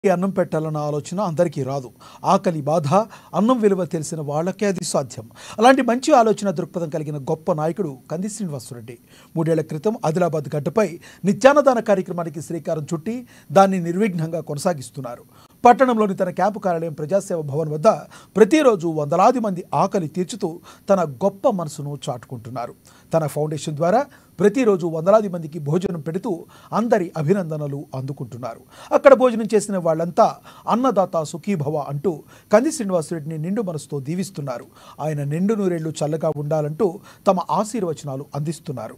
అన్నం పెట్టాలన్న ఆలోచన అందరికీ రాదు ఆకలి బాధ అన్నం విలువ తెలిసిన వాళ్ళకే అది సాధ్యం అలాంటి మంచి ఆలోచన దృక్పథం కలిగిన గొప్ప నాయకుడు కంది శ్రీనివాసరెడ్డి మూడేళ్ల క్రితం ఆదిలాబాద్ గడ్డపై నిత్యాన్నదాన కార్యక్రమానికి శ్రీకారం చుట్టి దాన్ని నిర్విఘ్నంగా కొనసాగిస్తున్నారు పట్టణంలోని తన క్యాంపు కార్యాలయం ప్రజాసేవ భవన్ వద్ద ప్రతిరోజు వందలాది మంది ఆకలి తీర్చుతూ తన గొప్ప మనసును చాటుకుంటున్నారు తన ఫౌండేషన్ ద్వారా ప్రతిరోజు వందలాది మందికి భోజనం పెడుతూ అందరి అభినందనలు అందుకుంటున్నారు అక్కడ భోజనం చేసిన వాళ్ళంతా అన్నదాత సుఖీభవ అంటూ కంది శ్రీనివాసరెడ్డిని నిండు మనసుతో దీవిస్తున్నారు ఆయన నిండు నూరేళ్లు చల్లగా ఉండాలంటూ తమ ఆశీర్వచనాలు అందిస్తున్నారు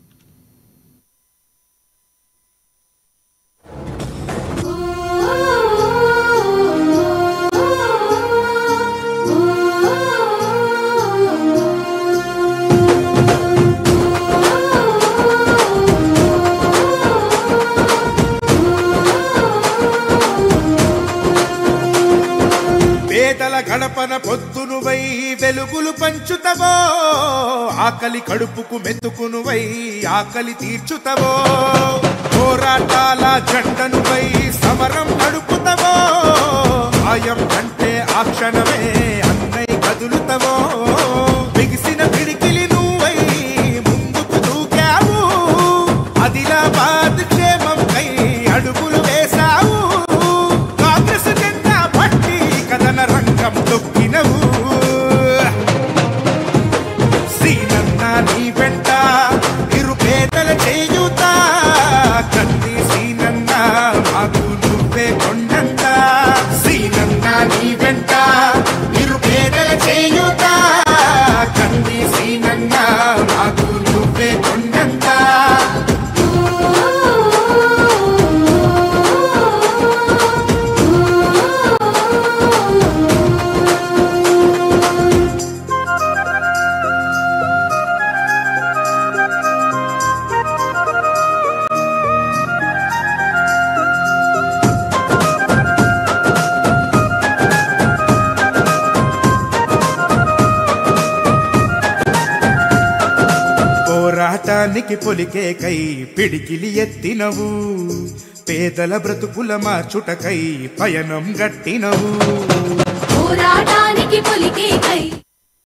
పేదల గడపన పొద్దునువై వెలుగులు పంచుతవో ఆకలి కడుపుకు మెతుకునువై ఆకలి తీర్చుతవో పోరాటాల జెండనువై సమరం నడుపుతవో ఆయం అంటే ఆ క్షణమే అన్నై కదులుతవో బిగిసిన పిడికిలి నువ్వై ముందుకు దూకావు ఆదిలాబాద్ క్షేమంకై అడుగులు వేశావు కాంగ్రెస్ జెండా పట్టి కథన రంగం తొక్కినవు శ్రీనన్న నీ వెంట నిరుపేదల చేయుత కన్ని శ్రీనన్న మాకు నువ్వే కొండంత శ్రీనన్న నీ వెంట నిరుపేదల చేయుత కన్ని శ్రీనన్న మాకు నువ్వే కొండంత పోరాటానికి పొలికే కై పిడికిలి ఎత్తినవు పేదల బ్రతుకుల మార్చుటకై పయనం గట్టినవు పోరాటానికి పొలికే కై